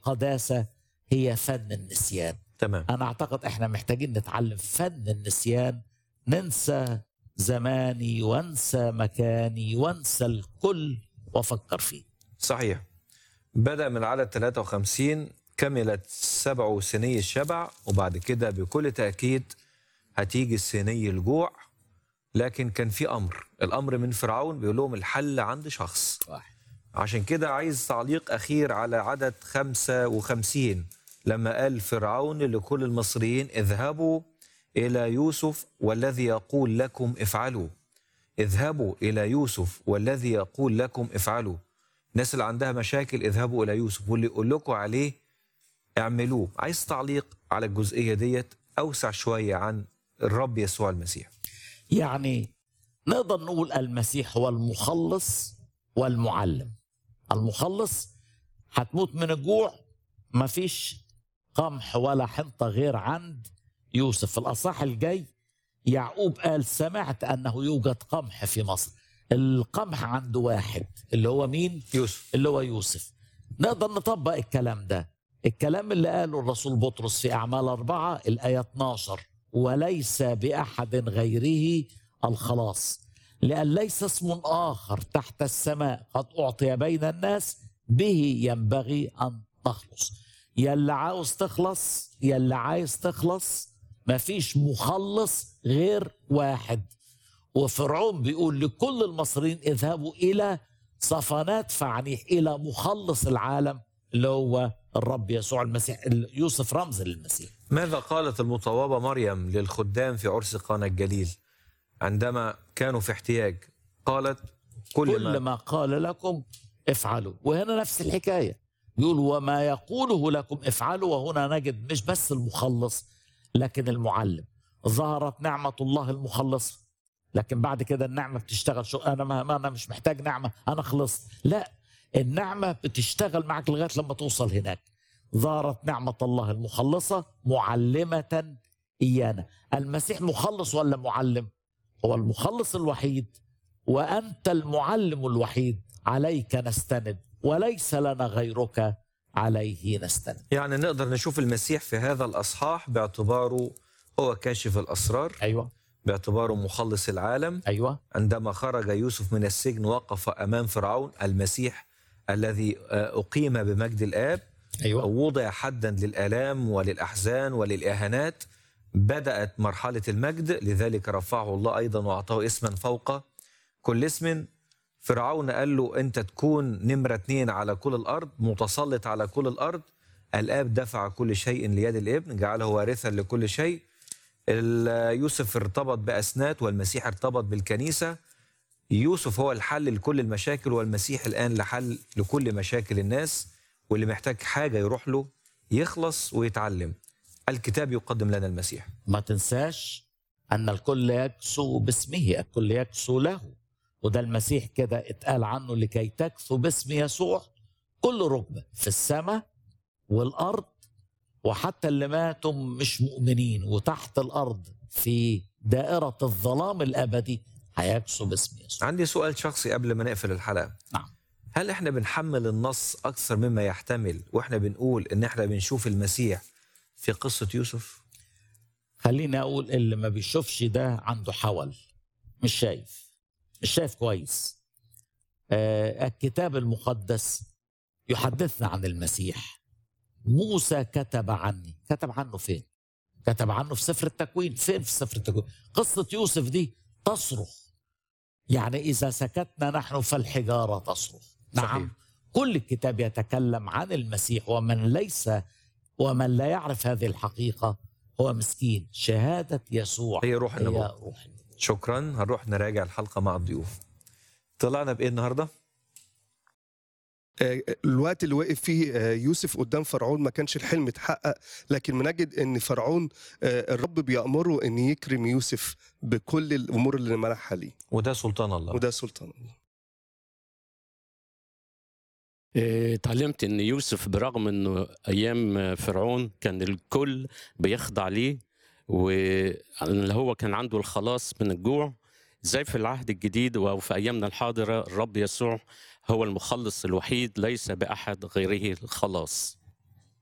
القداسة هي فن النسيان تمام أنا أعتقد إحنا محتاجين نتعلم فن النسيان ننسى زماني وانسى مكاني وانسى الكل وافكر فيه صحيح بدأ من عدد 53 كملت سبع سني الشبع وبعد كده بكل تأكيد هتيجي السني الجوع لكن كان في أمر الأمر من فرعون بيقول لهم الحل عند شخص واحد عشان كده عايز تعليق أخير على عدد 55 لما قال فرعون لكل المصريين اذهبوا إلى يوسف والذي يقول لكم افعلوا اذهبوا إلى يوسف والذي يقول لكم افعلوا الناس اللي عندها مشاكل اذهبوا إلى يوسف واللي يقول لكم عليه اعملوه عايز تعليق على الجزئية ديت أوسع شوية عن الرب يسوع المسيح يعني نقدر نقول المسيح هو المخلص والمعلم المخلص هتموت من الجوع مفيش قمح ولا حنطة غير عند يوسف في الأصح الجاي يعقوب قال سمعت أنه يوجد قمح في مصر القمح عند واحد اللي هو مين؟ يوسف اللي هو يوسف نقدر نطبق الكلام ده الكلام اللي قاله الرسول بطرس في أعمال أربعة الآية 12 وليس بأحد غيره الخلاص لأن ليس اسم آخر تحت السماء قد أعطي بين الناس به ينبغي أن تخلص يا اللي عاوز تخلص يا اللي عايز تخلص مفيش مخلص غير واحد وفرعون بيقول لكل المصريين اذهبوا إلى صفنات فعنيح إلى مخلص العالم اللي هو الرب يسوع المسيح يوسف رمز للمسيح ماذا قالت المطوبة مريم للخدام في عرس قانا الجليل عندما كانوا في احتياج قالت كل, كل ما ما قال لكم افعلوا وهنا نفس الحكاية يقول وما يقوله لكم افعلوا وهنا نجد مش بس المخلص لكن المعلم ظهرت نعمة الله المخلصة لكن بعد كده النعمة بتشتغل شو أنا ما ما أنا مش محتاج نعمة أنا خلصت لا النعمة بتشتغل معك لغاية لما توصل هناك ظهرت نعمة الله المخلصة معلمة إيانا المسيح مخلص ولا معلم هو المخلص الوحيد وأنت المعلم الوحيد عليك نستند وليس لنا غيرك عليه نستند يعني نقدر نشوف المسيح في هذا الأصحاح باعتباره هو كاشف الأسرار أيوة باعتباره مخلص العالم أيوة عندما خرج يوسف من السجن وقف أمام فرعون المسيح الذي آه، أقيم بمجد الآب أيوة وضع حدا للآلام وللأحزان وللإهانات بدأت مرحلة المجد لذلك رفعه الله أيضا وأعطاه اسما فوق كل اسم فرعون قال له أنت تكون نمرة اتنين على كل الأرض متسلط على كل الأرض الآب دفع كل شيء ليد الابن جعله وارثا لكل شيء ال- يوسف ارتبط بأسنات والمسيح ارتبط بالكنيسة يوسف هو الحل لكل المشاكل والمسيح الآن لحل لكل مشاكل الناس واللي محتاج حاجة يروح له يخلص ويتعلم الكتاب يقدم لنا المسيح ما تنساش أن الكل يكسو باسمه الكل يكسو له وده المسيح كده اتقال عنه لكي تكسو باسم يسوع كل ركبة في السماء والأرض وحتى اللي ماتوا مش مؤمنين وتحت الأرض في دائرة الظلام الأبدي هيكسو باسم يسوع عندي سؤال شخصي قبل ما نقفل الحلقة نعم هل احنا بنحمل النص أكثر مما يحتمل واحنا بنقول إن احنا بنشوف المسيح في قصة يوسف خليني أقول اللي ما بيشوفش ده عنده حول مش شايف مش شايف كويس آه الكتاب المقدس يحدثنا عن المسيح موسى كتب عني كتب عنه فين كتب عنه في سفر التكوين فين في سفر التكوين قصة يوسف دي تصرخ يعني إذا سكتنا نحن فالحجارة تصرخ صحيح. نعم كل الكتاب يتكلم عن المسيح ومن ليس ومن لا يعرف هذه الحقيقة هو مسكين شهادة يسوع هي روح هي النبوة روح النبوة. شكرا هنروح نراجع الحلقة مع الضيوف طلعنا بإيه النهاردة؟ آه، الوقت اللي وقف فيه آه، يوسف قدام فرعون ما كانش الحلم اتحقق لكن بنجد ان فرعون آه، الرب بيأمره ان يكرم يوسف بكل الامور اللي منحها ليه وده سلطان الله وده سلطان إيه، اتعلمت ان يوسف برغم انه ايام فرعون كان الكل بيخضع ليه واللي هو كان عنده الخلاص من الجوع زي في العهد الجديد وفي ايامنا الحاضره الرب يسوع هو المخلص الوحيد ليس باحد غيره الخلاص